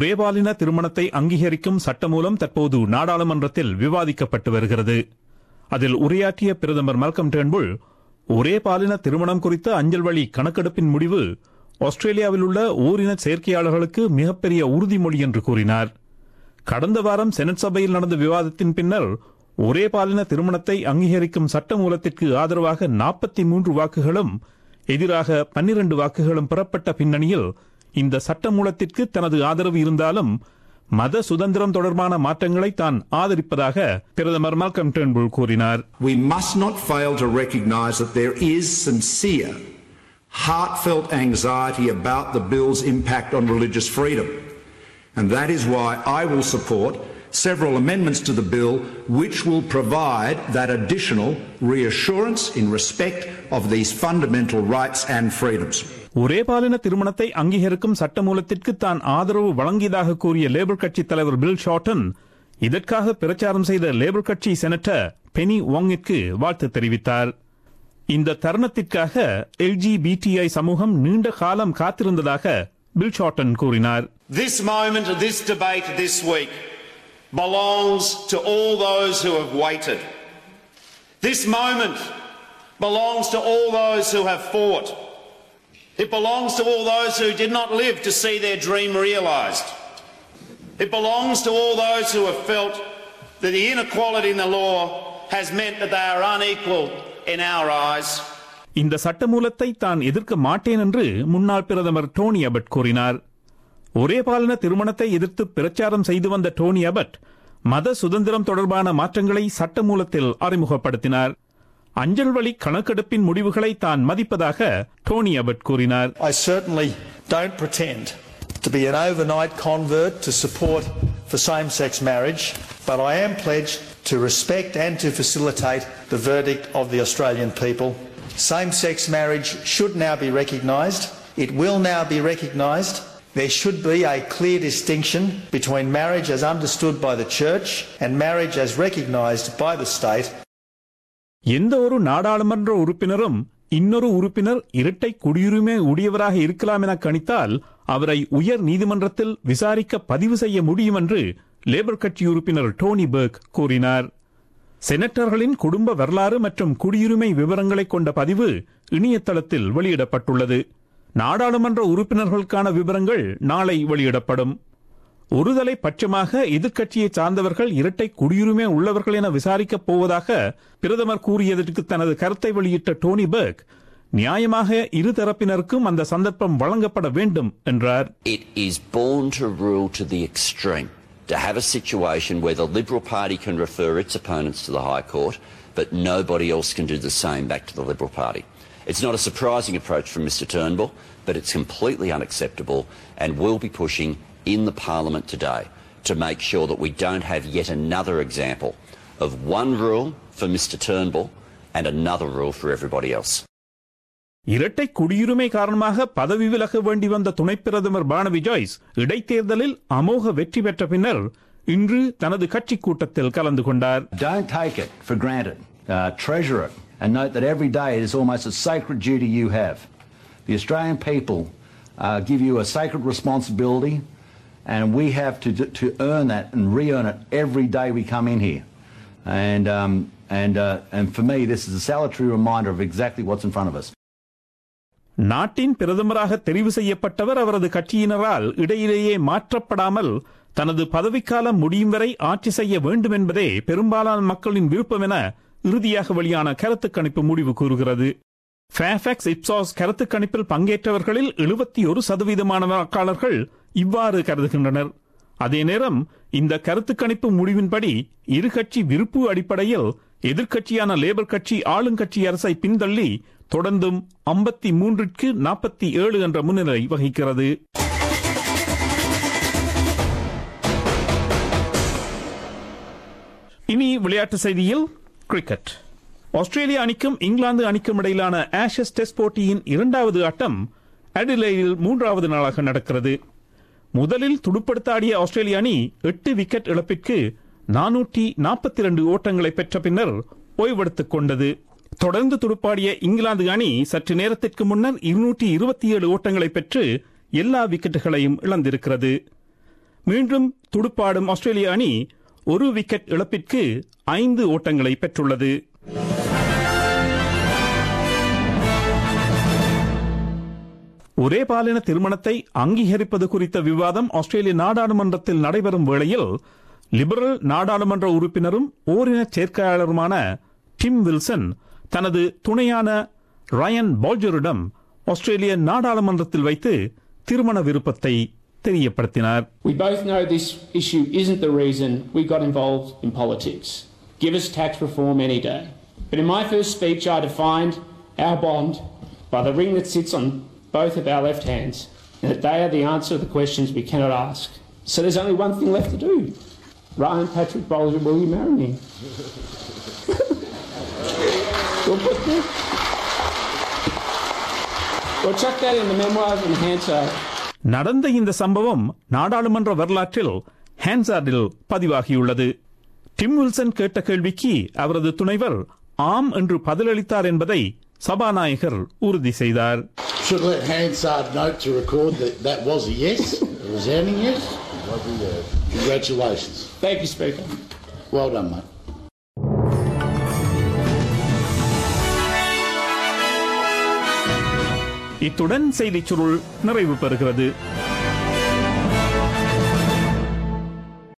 ஒரே பாலின திருமணத்தை அங்கீகரிக்கும் சட்டமூலம் தற்போது நாடாளுமன்றத்தில் விவாதிக்கப்பட்டு வருகிறது அதில் உரையாற்றிய பிரதமர் மல்கம் டேர்ன்புல் ஒரே பாலின திருமணம் குறித்த அஞ்சல் வழி கணக்கெடுப்பின் முடிவு ஆஸ்திரேலியாவில் உள்ள ஓரின சேர்க்கையாளர்களுக்கு மிகப்பெரிய உறுதிமொழி என்று கூறினார் கடந்த வாரம் செனட் சபையில் நடந்த விவாதத்தின் பின்னர் ஒரே பாலின திருமணத்தை அங்கீகரிக்கும் சட்ட மூலத்திற்கு ஆதரவாக நாற்பத்தி மூன்று வாக்குகளும் எதிராக பன்னிரண்டு வாக்குகளும் பெறப்பட்ட பின்னணியில் இந்த சட்ட மூலத்திற்கு தனது ஆதரவு இருந்தாலும் மத சுதந்திரம் தொடர்பான மாற்றங்களை தான் ஆதரிப்பதாக பிரதமர் மல்கம் டேர்ன்புல் கூறினார் We must not fail to recognise that there is sincere, heartfelt anxiety about the bill's impact on religious freedom. And that is why I will support several amendments to the bill which will provide that additional reassurance in respect of these fundamental rights and freedoms. ஒரே பாலின திருமணத்தை அங்கீகரிக்கும் சட்டமூலத்திற்கு தான் ஆதரவு வழங்கியதாக கூறிய labour கட்சி தலைவர் பில் ஷார்டன் இதற்காக பிரச்சாரம் செய்த லேபர் கட்சி செனட்டர் பெனி வாங்கிற்கு வாழ்த்து தெரிவித்தார் இந்த தருணத்திற்காக எல்ஜிபிடிஐ சமூகம் நீண்ட காலம் காத்திருந்ததாக பில் ஷார்டன் கூறினார் This moment, this debate this week belongs to all those who have waited. This moment belongs to all those who have fought. It belongs to all those who did not live to see their dream realised. It belongs to all those who have felt that the inequality in the law has meant that they are unequal in our eyes. இந்த சட்டமூலத்தை தான் எதிர்க்க மாட்டேன் என்று முன்னாள் பிரதமர் Dhoni Abbott கூறினார் ஒரே பாலின திருமணத்தை எதிர்த்து பிரச்சாரம் செய்து வந்த டோனி அபட் மத சுதந்திரம் தொடர்பான மாற்றங்களை சட்டமூலத்தில் அறிமுகப்படுத்தினார் அஞ்சல் வழி கணக்கெடுப்பின் முடிவுகளை தான் மதிப்பதாக டோனி அபட் கூறினார் I certainly don't pretend to be an overnight convert to support for same sex marriage, but I am pledged to respect and to facilitate the verdict of the Australian people. Same sex marriage should now be recognised. It will now be recognised. There should be a clear distinction between marriage as understood by the Church and marriage as recognised by the state. எந்த ஒரு நாடாளுமன்ற உறுப்பினரும் இன்னொரு உறுப்பினர் இரட்டை குடியுரிமை உடையவராக இருக்கலாம் என கணித்தால் அவரை உயர் நீதிமன்றத்தில் விசாரிக்க பதிவு செய்ய முடியும் என்று லேபர் கட்சி உறுப்பினர் டோனி பெர்க் கூறினார் செனட்டர்களின் குடும்ப வரலாறு மற்றும் குடியுரிமை விவரங்களை கொண்ட பதிவு இணையதளத்தில் வெளியிடப்பட்டுள்ளது நாடாளுமன்ற உறுப்பினர்களுக்கான விவரங்கள் நாளை வெளியிடப்படும் ஒருதலை பட்சமாக எதிர்க்கட்சியை சார்ந்தவர்கள் இரட்டை குடியுரிமை உள்ளவர்கள் என விசாரிக்கப் போவதாக பிரதமர் கூறியதற்கு தனது கருத்தை வெளியிட்ட டோனி பெர்க் நியாயமாக இருதரப்பினருக்கும் அந்த சந்தர்ப்பம் வழங்கப்பட வேண்டும் என்றார் It is born to rule to the extreme, to have a situation where the Liberal Party can refer its opponents to the High Court, but nobody else can do the same back to the Liberal Party. It's not a surprising approach from Mr Turnbull, but it's completely unacceptable and we'll be pushing in the Parliament today to make sure that we don't have yet another example of one rule for Mr Turnbull and another rule for everybody else. இரட்டை குடியுரிமை காரணமாக பதவி விலக வேண்டி வந்த துணை பிரதமர் பானவி Joyce இடைத்தேர்தலில் அமோக வெற்றி பெற்ற பின்னர் இன்று தனது கட்சி கூட்டத்தில் கலந்து கொண்டார் Don't take it for granted. Uh, treasure it and note that every day it is almost a sacred duty you have. The Australian people uh, give you a sacred responsibility and we have to, to earn that and re-earn it every day we come in here. And, um, and, uh, and for me, this is a salutary reminder of exactly what's in front of us. நாட்டின் பிரதமராக தெரிவு செய்யப்பட்டவர் அவரது கட்சியினரால் இடையிலேயே மாற்றப்படாமல் தனது பதவிக்காலம் முடியும் வரை ஆட்சி செய்ய வேண்டும் என்பதே பெரும்பாலான மக்களின் விருப்பம் என இறுதியாக வெளியான கருத்து கணிப்பு முடிவு கூறுகிறது ஃபேஃபேக்ஸ் இப்சாஸ் கருத்து கணிப்பில் பங்கேற்றவர்களில் எழுபத்தி ஒரு சதவீதமான வாக்காளர்கள் இவ்வாறு கருதுகின்றனர் அதே நேரம் இந்த கருத்து கணிப்பு முடிவின்படி இரு கட்சி விருப்பு அடிப்படையில் எதிர்க்கட்சியான லேபர் கட்சி ஆளுங்கட்சி அரசை பின்தள்ளி தொடர்ந்தும் ஐம்பத்தி மூன்றிற்கு நாற்பத்தி ஏழு என்ற முன்னிலை வகிக்கிறது இனி விளையாட்டு செய்தியில் கிரிக்கெட் ஆஸ்திரேலிய அணிக்கும் இங்கிலாந்து அணிக்கும் இடையிலான ஆஷஸ் டெஸ்ட் போட்டியின் இரண்டாவது ஆட்டம் அடிலையில் மூன்றாவது நாளாக நடக்கிறது முதலில் துடுப்படுத்தாடிய ஆஸ்திரேலிய அணி எட்டு விக்கெட் இழப்பிற்கு நானூற்றி நாற்பத்தி இரண்டு ஓட்டங்களை பெற்ற பின்னர் ஓய்வெடுத்துக் கொண்டது தொடர்ந்து துடுப்பாடிய இங்கிலாந்து அணி சற்று நேரத்திற்கு முன்னர் இருநூற்றி இருபத்தி ஏழு ஓட்டங்களை பெற்று எல்லா விக்கெட்டுகளையும் இழந்திருக்கிறது மீண்டும் துடுப்பாடும் ஆஸ்திரேலிய அணி ஒரு விக்கெட் இழப்பிற்கு ஐந்து ஓட்டங்களை பெற்றுள்ளது ஒரே பாலின திருமணத்தை அங்கீகரிப்பது குறித்த விவாதம் ஆஸ்திரேலிய நாடாளுமன்றத்தில் நடைபெறும் வேளையில் லிபரல் நாடாளுமன்ற உறுப்பினரும் ஓரின சேர்க்கையாளருமான டிம் வில்சன் தனது துணையான ரயன் பால்ஜரிடம் ஆஸ்திரேலிய நாடாளுமன்றத்தில் வைத்து திருமண விருப்பத்தை தெரியப்படுத்தினார் We both know this issue isn't the reason we got involved in politics. Give us tax reform any day. But in my first speech, I defined our bond by the ring that sits on both of our left hands, and that they are the answer to the questions we cannot ask. So there's only one thing left to do. Ryan Patrick Bolger, will you marry me? we'll put that. We'll chuck that in the memoirs and Hansard. நடந்த இந்த சம்பவம் நாடாளுமன்ற வரலாற்றில் ஹான்சார்டில் பதிவாகியுள்ளது dim Wilson கேட்ட கேள்விக்கு அவரது துணைவர் ஆம் என்று பதிலளித்தார் என்பதை சபாநாயகர் உறுதி செய்தார் Should let Hansard note to record that that was a yes, a resounding yes. Congratulations. Thank you, Speaker. Well done, mate. இத்துடன் செய்திச் சுருள் நிறைவு பெறுகிறது